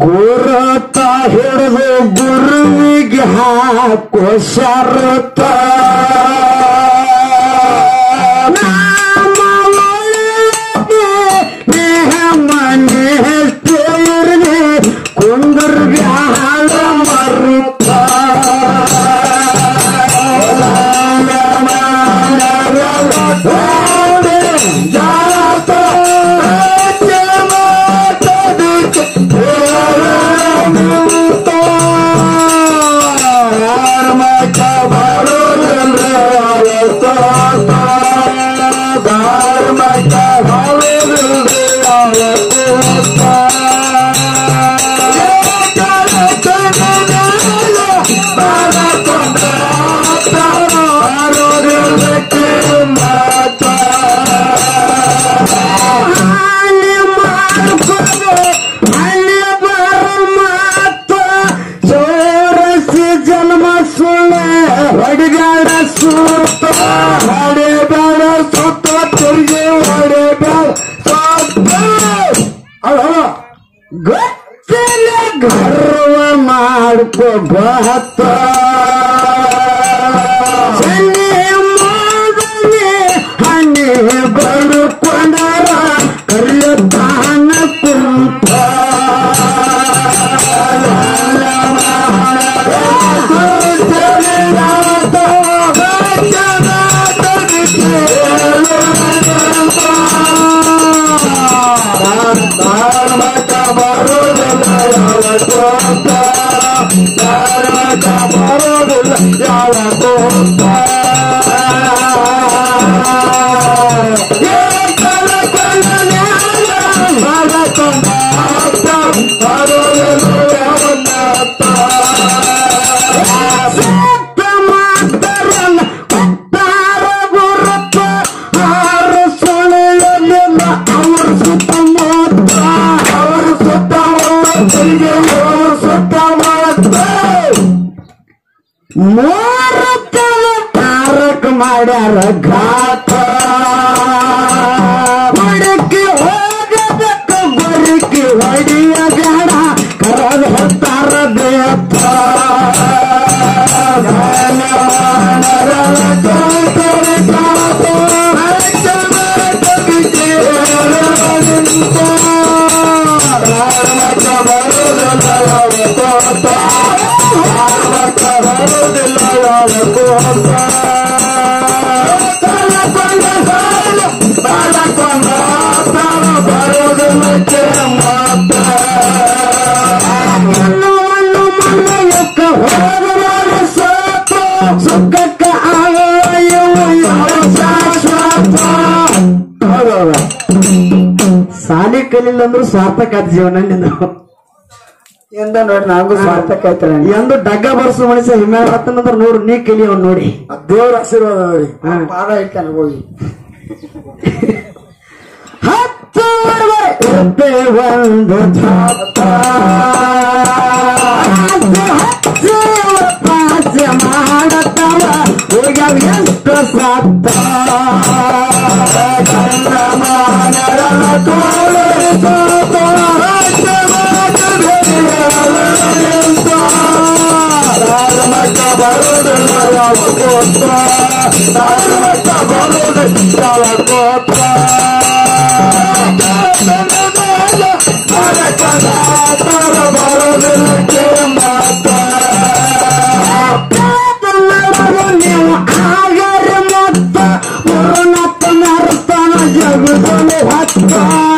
ಗುರುತ ಹಿಡಿದು ಗುರುವಿಗೆ ಹಾಕೋ ಶರತ ಕುಂದರ್ ಬ್ಯಾಳ ಮರುತ ಹಳ್ಳಿ ಮಾಡ್ಕೊಂಡು ಹಳ್ಳಿ ಬರ ಮಾತ ಚೌರಸಿ ಜನ್ಮ ಸುಳ್ಳೆ ಹೊಡಿಗಾಡ ಸೂತ ಹೊಡಿಬೇಡ ಸುತ್ತ ತಿರುಗಿ ಹೊಡಿಬೇಡ ಸುತ್ತ ಗೊತ್ತಿಲ್ಲ ಗರ್ವ ಮಾಡ್ಕೋ ಬಹತ್ತ ಸನ್ನೆ ಮಾಡನೆ ಹಣ್ಣೆ ಬರುಕೊಂಡರ ಕರೆಯುತ್ತಾನ ಕುಂತ ಅವರು ಸುತ್ತಮುತ್ತ ಅವರು ಸುತ್ತಮುತ್ತ ಅವರು ಸುತ್ತಮುತ್ತ ಮೂರಕ್ಕನ ತಾರಕ ಮಾಡ್ಯಾರ ಘಾತ ಹೊಡಕ್ಕೆ ಹೋಗಬೇಕ ಬರಿಕೆ ಹೊಡಿಯ ಬೇಡ ಕರದ ಹೊತ್ತಾರ ಬೇತ ಸುಖಕ್ಕ ಸಾಲಿ ಕಲಿಲ್ಲ ಅಂದ್ರೂ ಸಾರ್ಥಕ ಆಯ್ತು ಜೀವನ ನಿಂದು ಎಂದ ನೋಡಿ ನನಗೂ ಸ್ವಾರ್ಥಕ್ಕೆ ಆಯ್ತಲ್ಲ ಎಂದು ಡಗ್ಗ ಬರ್ಸು ಮನುಷ್ಯ ಹಿಮಾಲಯ ಹತ್ತನಂದ್ರ ನೋಡು ನೀ ಕಲಿಯವ್ ನೋಡಿ ದೇವ್ರ ಆಶೀರ್ವಾದ ನೋಡಿ ಹಾ. ಪಾದ ಇಟ್ಟಾನೆ ಹೋಗಿ ಹತ್ತು ಒಪ್ಪೆ ಒಂದು ಛಾಪ. ಹತ್ತು ಪಾಸ ಮಾಡತವ ಹೋಗ್ಯಾವ ಎಷ್ಟು ಸತ್ತ ನೀವು ಆಗರ ಮತ್ತ ಮುರುನತ್ತ ನರ್ತನ ಜಗದಲ್ಲಿ ಹತ್ತ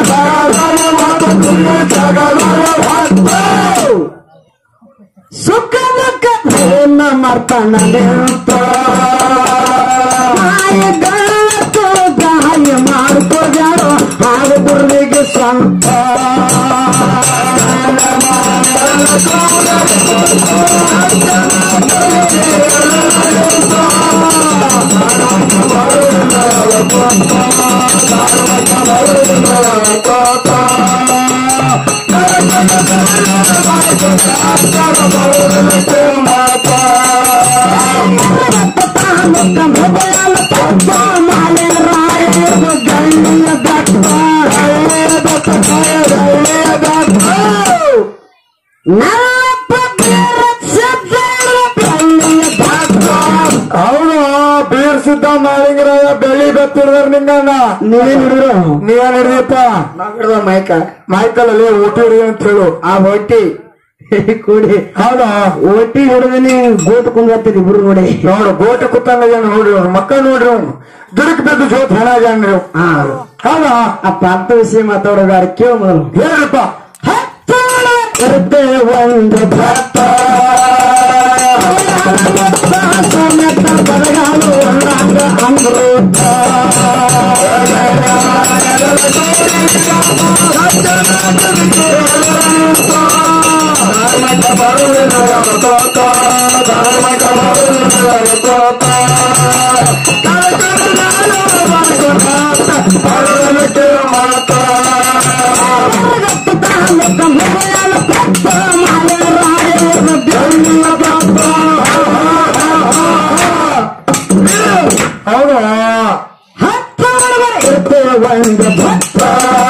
ಸುಖ ದುಃಖ ಏನ ಮರ್ತನ ನಿಂತ ಮಾಯಗಳತ್ತು ಗಾಯ ಮಾಡ್ಕೋಗ್ಯಾರೋ ಹಾಗ ಗುರುವಿಗೆ ಸ್ವಂತ ಅಂತ ಮಾಳಿಂಗರಾಯ ಬೆಳ್ಳಿ ಬತ್ತಿಡ್ದಾರ ನಿಂಗಣ್ಣ ನೀವೇನ್ ಹಿಡಿದ್ರು ನೀವೇನ್ ಹಿಡಿದಪ್ಪ ನಾವ್ ಹಿಡ್ದ ಮೈಕ ಮಾಯ್ಕಲಲ್ಲಿ ಊಟಿ ಹಿಡಿ ಅಂತ ಹೇಳು ಆ ಹೊಟ್ಟಿ ಕೂಡಿ ಹೌದಾ ಒಟ್ಟಿ ಹಿಡಿದನಿ ಗೋಟ್ ಕುಂದ್ರಿ ಇಬ್ರು ನೋಡಿ ನೋಡು ಗೋಟು ಕುತ್ತಂಗ ಏನ್ ನೋಡ್ರಿ ಅವ್ರು ಮಕ್ಕಳು ನೋಡ್ರಿ ಅವ್ನು ದುಡುಕ್ ಬಿದ್ದು ಜೋತ್ ಹೆಣ ಜಾಣ್ರಿ ಅವ್ನು. ಹಾ ಹೌದಾ ಅಪ್ಪ ಅಂತ ವಿಷಯ ಮಾತಾಡೋದಾರ ಕೇಳ ಮೊದಲು ಹೇಳ್ರಪ್ಪ ಇರುತ್ತೆ ಒಂದು ಭತ್ತ ಸಮೇತ ಬರಗಾಲು ಒಂದಾಂಗ ಅಮೃತ ಹೌದಾ ಇರುತ್ತೆ ಒಂದು ಭತ್ತ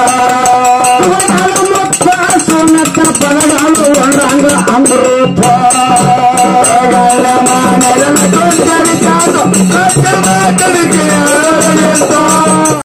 ಬರಗಾಲು ಮುಕ್ತ ಸಮೇತ ಬರಗಾಲು ಒಂದಾಂಗ ಅಮೃತ